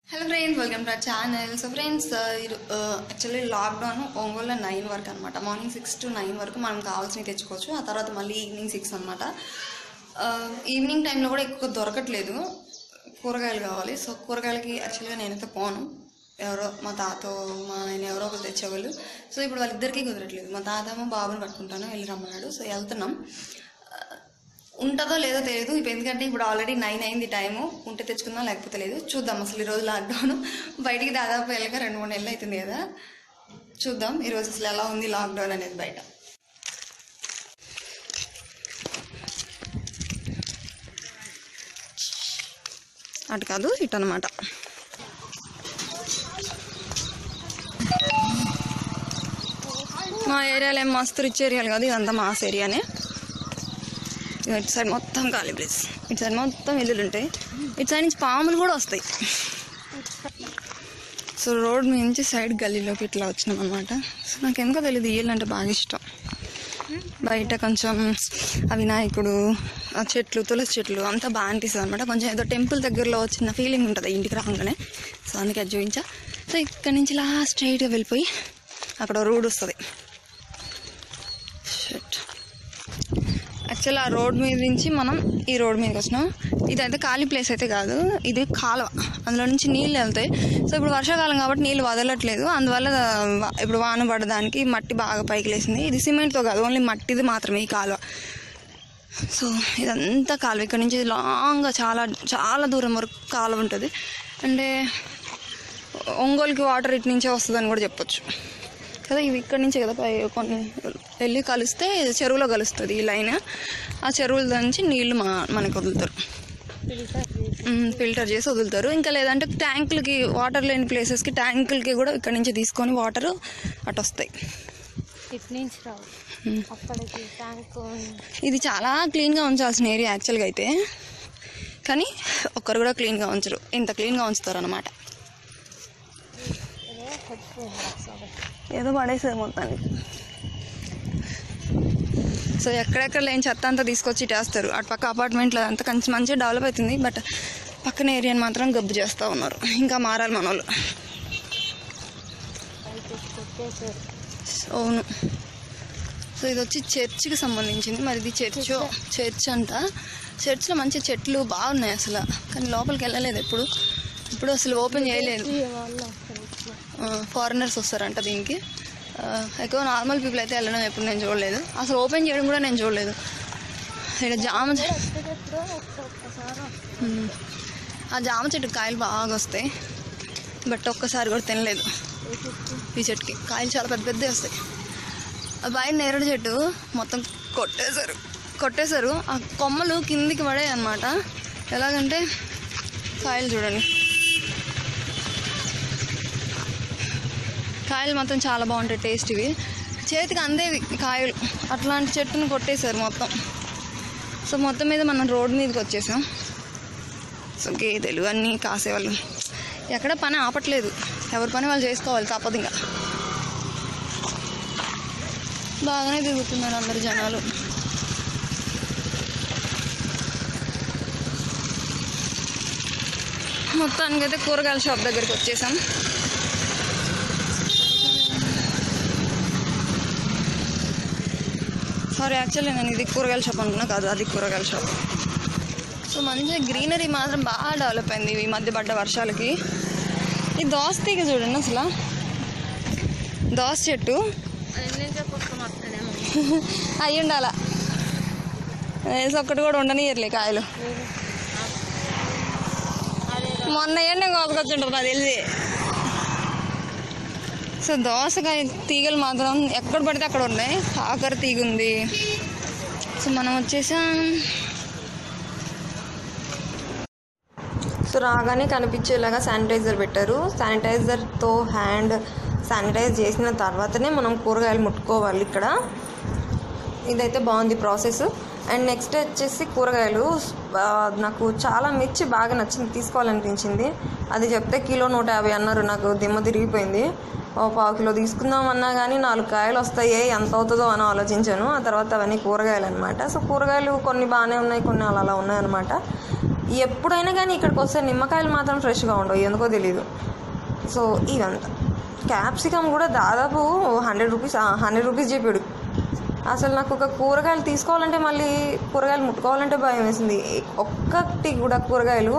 Hello friends welcome to channel so friends actually lockdown ఒంగోలులో nine వరకు అనమాట morning six to nine వరకు మనం కావాల్సినవి తెచ్చుకోవచ్చు ఆ తర్వాత మళ్ళీ ఈవినింగ్ సిక్స్ అనమాట ఈవినింగ్ టైంలో కూడా ఎక్కువ దొరకట్లేదు కూరగాయలు కావాలి సో కూరగాయలకి యాక్చువల్గా నేనైతే పోను ఎవరో మా తాత మా ఆయన ఎవరో ఒకరు తెచ్చేవాళ్ళు సో ఇప్పుడు వాళ్ళిద్దరికీ కుదరట్లేదు మా తాత ఏమో బాబుని పట్టుకుంటాను వెళ్ళి రమ్మన్నాడు సో వెళ్తున్నాం ఉంటుందో లేదో తెలియదు ఇప్పుడు ఎందుకంటే ఇప్పుడు ఆల్రెడీ నైన్ అయింది టైము ఉంటే తెచ్చుకుందాం లేకపోతే లేదు చూద్దాం అసలు ఈరోజు లాక్డౌన్ బయటికి దాదాపు వెళ్ళక రెండు మూడు నెలలు అవుతుంది కదా చూద్దాం ఈరోజు అసలు ఎలా ఉంది లాక్డౌన్ అనేది బయట అటు కాదు ఇటు అనమాట మా ఏరియాలో ఏం మస్తు రిచ్ ఏరియాలు కాదు ఇదంతా మాస్ ఏరియానే ఇక ఇటు సైడ్ మొత్తం ఖాళీ ప్లేస్ ఇటు సైడ్ మొత్తం ఇల్లులు ఉంటాయి ఇటు సైడ్ నుంచి పాములు కూడా వస్తాయి సో రోడ్ నుంచి సైడ్ గల్లీలోకి ఇట్లా వచ్చినాం అనమాట సో నాకు ఎందుకో తెలియదు ఇల్లు అంటే బాగా ఇష్టం బయట కొంచెం ఆ వినాయకుడు ఆ చెట్లు తులసి చెట్లు అంతా బాగా అనిపిస్తుంది అనమాట కొంచెం ఏదో టెంపుల్ దగ్గరలో వచ్చిన ఫీలింగ్ ఉంటుంది ఇంటికి రాగానే సో అందుకే అది చూపించా సో ఇక్కడ నుంచి ఇలా స్ట్రైట్గా వెళ్ళిపోయి అక్కడ రోడ్ వస్తుంది షట్ యాక్చువల్ ఆ రోడ్ మీద నుంచి మనం ఈ రోడ్ మీదకి వచ్చినాం ఇదైతే ఖాళీ ప్లేస్ అయితే కాదు ఇది కాలువ అందులో నుంచి నీళ్ళు వెళ్తాయి సో ఇప్పుడు వర్షాకాలం కాబట్టి నీళ్ళు వదలట్లేదు అందువల్ల వా- ఇప్పుడు వాన పడడానికి మట్టి బాగా పైకి లేసింది ఇది సిమెంట్తో కాదు ఓన్లీ మట్టిది మాత్రమే ఈ కాలువ సో ఇదంతా కాలువ ఇక్కడ నుంచి లాంగ్గా చాలా చాలా దూరం వరకు కాలువ ఉంటుంది అంటే ఒంగోలుకి వాటర్ ఇటు నుంచే వస్తుందని కూడా చెప్పొచ్చు కదా ఇవి ఇక్కడ నుంచే కదా పై కొన్ని వెళ్ళి కలిస్తే చెరువులో కలుస్తుంది ఈ లైన్ ఆ చెరువుల నుంచి నీళ్లు మా మనకి వదులుతారు మ్మ్, ఫిల్టర్ చేసి వదులుతారు ఇంకా లేదంటే ట్యాంకులకి వాటర్ లేని ప్లేసెస్కి ట్యాంకులకి కూడా ఇక్కడ నుంచి తీసుకొని వాటర్ అటు వస్తాయి ఇటు నుంచి రావు అక్కడికి ట్యాంక్ ఇది చాలా క్లీన్గా ఉంచాల్సిన ఏరియా యాక్చువల్గా అయితే కానీ ఒక్కరు కూడా క్లీన్గా ఉంచరు ఇంత క్లీన్గా ఉంచుతారు అనమాట ఏదో పడేసేది మొత్తానికి సో ఎక్కడెక్కడ లేని చెత్త అంతా తీసుకొచ్చి ఇటేస్తారు అటు పక్క అపార్ట్మెంట్లో అంతా కొంచెం మంచిగా డెవలప్ అవుతుంది బట్ పక్కన ఏరియాని మాత్రం గబ్బు చేస్తూ ఉన్నారు ఇంకా మారాలి మన వాళ్ళు కొట్టేసారు అవును సో ఇది వచ్చి చర్చికి సంబంధించింది మరి ఇది చర్చ్ చర్చ్ అంట చర్చ్లో మంచి చెట్లు బాగున్నాయి అసలు కానీ లోపలికి వెళ్ళలేదు ఎప్పుడు ఇప్పుడు అసలు ఓపెన్ చేయలేదు వాళ్ళు వస్తారు ఇట్లా. ఫారినర్స్ వస్తారంట దీనికి ఆ, ఎక్కువ నార్మల్ పీపుల్ అయితే వెళ్ళడం ఎప్పుడు నేను చూడలేదు అసలు ఓపెన్ చేయడం కూడా నేను చూడలేదు ఇక్కడ జామ చె- ఎక్కడెక్కడో ఒక్క- ఒక్కసారి ఉమ్. ఆ జామ చెట్టు కాయలు బాగా వస్తాయి బట్ ఒక్కసారి కూడా తినలేదు ఈ చెట్టుకి కాయలు చాలా పెద్ద పెద్దవి వస్తాయి ఆ పైన నేరేడు చెట్టు మొత్తం కొట్టేశారు కొట్టేశారు ఆ కొమ్మలు కిందికి పడాయి అన్నమాట ఎలాగంటే కాయలు చూడండి కాయలు మాత్రం చాలా బాగుంటాయి టేస్ట్ ఇవి చేతికి అందేవి కాయలు అట్లాంటి చెట్టును కొట్టేశారు మొత్తం సో మొత్తం మీద మనం రోడ్ మీదకి వచ్చేసాం సో గేదెలు అన్నీ కాసేవాళ్ళు ఎక్కడ పని ఆపట్లేదు ఎవరి పని వాళ్ళు చేసుకోవాలి తప్పదు ఇంకా బాగానే తిరుగుతున్నారు అందరు జనాలు మొత్తానికైతే కూరగాయల షాప్ దగ్గరికి వచ్చేసాం సారీ యాక్చువల్లీ నేను ఇది కూరగాయల షాప్ అనుకున్నా కాదు అది కూరగాయల షాప్ సో మంచిగా గ్రీనరీ మాత్రం బాగా డెవలప్ అయింది ఈ మధ్య పడ్డ వర్షాలకి ఈ దోస తీగ చూడండి అసలు దోస చెట్టు అన్నీ చెప్పొస్తాం అక్కడేమో అయ్యి ఉండాల వేసి ఒక్కటి కూడా ఉండనియర్లే కాయలు అదే మొన్న ఎండ కోసుకొచ్చుంటారు నాకు తెలిసి సో దోసకాయ తీగలు మాత్రం ఎక్కడ పడితే అక్కడ ఉన్నాయి కాకర తీగ ఉంది సో మనం వచ్చేసాం సో రాగానే కనిపించేలాగా శానిటైజర్ పెట్టారు శానిటైజర్తో హ్యాండ్ శానిటైజ్ చేసిన తర్వాతనే మనం కూరగాయలు ముట్టుకోవాలి ఇక్కడ ఇదైతే బాగుంది ప్రాసెస్ అండ్ నెక్స్ట్ వచ్చేసి కూరగాయలు ఆ, నాకు చాలా మిర్చి బాగా నచ్చింది తీసుకోవాలనిపించింది అది చెప్తే కిలో నూట యాభై అన్నారు నాకు దిమ్మ తిరిగిపోయింది ఓ పావు కిలో తీసుకుందాం అన్నా కానీ నాలుగు కాయలు వస్తాయి ఎంత అవుతుందో అని ఆలోచించాను ఆ తర్వాత అవన్నీ కూరగాయలు అనమాట సో కూరగాయలు కొన్ని బాగానే ఉన్నాయి కొన్ని అలా అలా ఉన్నాయి అనమాట ఎప్పుడైనా కానీ ఇక్కడికి వస్తే నిమ్మకాయలు మాత్రం ఫ్రెష్గా ఉండవు ఎందుకో తెలీదు సో ఇదంతా క్యాప్సికమ్ కూడా దాదాపు హండ్రెడ్ రూపీస్ హండ్రెడ్ రూపీస్ చెప్పాడు అసలు నాకు ఒక కూరగాయలు తీసుకోవాలంటే మళ్ళీ కూరగాయలు ముట్టుకోవాలంటే భయం వేసింది ఒక్కటి కూడా కూరగాయలు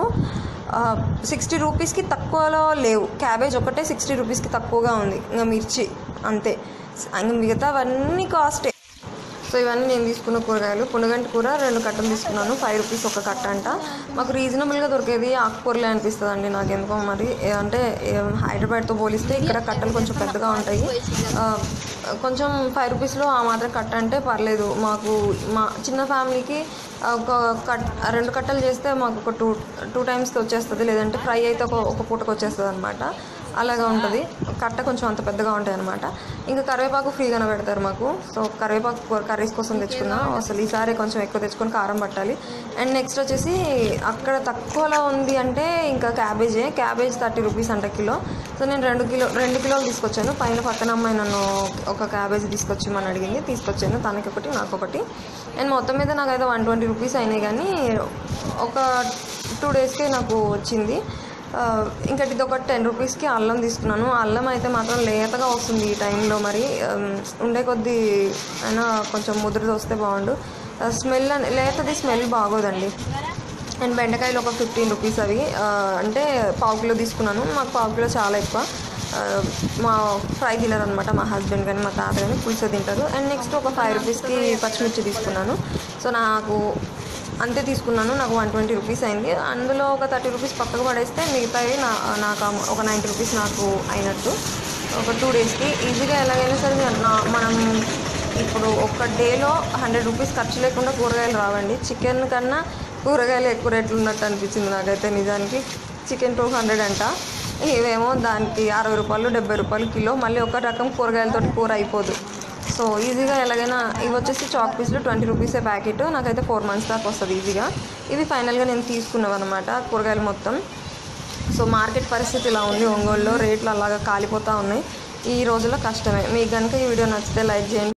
సిక్స్టీ రూపీస్కి తక్కువలో లేవు క్యాబేజ్ ఒకటే సిక్స్టీ రూపీస్కి తక్కువగా ఉంది ఇంకా మిర్చి అంతే ఇంకా మిగతావన్నీ కాస్టే సో ఇవన్నీ నేను తీసుకున్న కూరగాయలు పునగంటి కూర రెండు కట్టలు తీసుకున్నాను ఫైవ్ రూపీస్ ఒక కట్ట అంట మాకు రీజనబుల్గా దొరికేది ఆకుకూరలే అనిపిస్తుంది అండి నాకు ఎందుకో మరి ఏ- అంటే ఏ, హైదరాబాద్తో పోలిస్తే ఇక్కడ కట్టలు కొంచెం పెద్దగా ఉంటాయి ఆ, కొంచెం ఫైవ్ రూపీస్లో ఆ మాత్రం కట్ట అంటే పర్లేదు మాకు మా చిన్న ఫ్యామిలీకి ఒక కట్ రెండు కట్టలు చేస్తే మాకు ఒక టూ టూ టైమ్స్కి వచ్చేస్తుంది లేదంటే ఫ్రై అయితే ఒక ఒక పూటకు వచ్చేస్తుంది అనమాట అలాగా ఉంటుంది కట్ట కొంచెం అంత పెద్దగా ఉంటాయి అనమాట ఇంకా కరివేపాకు ఫ్రీగానే పెడతారు మాకు సో కరివేపాకు కూర కర్రీస్ కోసం తెచ్చుకున్నా అసలు ఈసారి కొంచెం ఎక్కువ తెచ్చుకొని కారం పట్టాలి అండ్ నెక్స్ట్ వచ్చేసి అక్కడ తక్కువలో ఉంది అంటే ఇంకా క్యాబేజే క్యాబేజ్ థర్టీ రూపీస్ అంట కిలో సో నేను రెండు కిలో రెండు కిలోలు తీసుకొచ్చాను పైన పక్కన అమ్మాయి నన్ను ఒక క్యాబేజ్ తీసుకొచ్చి మన అడిగింది తీసుకొచ్చాను తనకి ఒకటి నాకు ఒకటి అండ్ మొత్తం మీద నాకైతే వన్ ట్వంటీ రూపీస్ అయినాయి కానీ ఒక టూ డేస్కే నాకు వచ్చింది ఆ, ఇంకటి ఇది ఒక టెన్ రూపీస్కి అల్లం తీసుకున్నాను అల్లం అయితే మాత్రం లేతగా వస్తుంది ఈ టైంలో మరి ఆమ్, ఉండే కొద్దీ అయినా కొంచెం ముద్రది వస్తే బాగుండు స్మెల్ అని లేతది స్మెల్ బాగోదండి అండ్ బెండకాయలు ఒక ఫిఫ్టీన్ రూపీస్ అవి ఆ, అంటే పావు కిలో తీసుకున్నాను మాకు పావు కిలో చాలా ఎక్కువ ఆ, మా ఫ్రై తినరు అనమాట మా హస్బెండ్ కానీ మా తాత కానీ పులుసు తింటారు అండ్ నెక్స్ట్ ఒక ఫైవ్ రూపీస్కి పచ్చిమిర్చి తీసుకున్నాను సో నాకు అంతే తీసుకున్నాను నాకు వన్ ట్వంటీ రూపీస్ అయింది అందులో ఒక థర్టీ రూపీస్ పక్కకు పడేస్తే మిగతావి నా నాకు అమ- ఒక నైంటీ రూపీస్ నాకు అయినట్టు ఒక టూ డేస్కి ఈజీగా ఎలాగైనా సరే నేను- నా- మనం ఇప్పుడు ఒక డేలో హండ్రెడ్ రూపీస్ ఖర్చు లేకుండా కూరగాయలు రావండి చికెన్ కన్నా కూరగాయలు ఎక్కువ రేట్లు ఉన్నట్టు అనిపించింది నాకైతే నిజానికి చికెన్ టూ హండ్రెడ్ అంట ఇవేమో దానికి అరవై రూపాయలు డెబ్బై రూపాయలు కిలో మళ్ళీ ఒక రకం కూరగాయలతోటి కూర అయిపోదు సో ఈజీగా ఎలాగైనా ఇవి వచ్చేసి చాక్ పీస్లు ట్వంటీ రూపీసే ప్యాకెట్ నాకైతే ఫోర్ మంత్స్ దాకా వస్తుంది ఈజీగా ఇవి ఫైనల్గా నేను తీసుకున్నాను అనమాట కూరగాయలు మొత్తం సో మార్కెట్ పరిస్థితి ఇలా ఉంది ఒంగోలులో రేట్లు అలాగా కాలిపోతూ ఉన్నాయి ఈ రోజుల్లో కష్టమే మీకు కనుక ఈ వీడియో నచ్చితే లైక్ చేయండి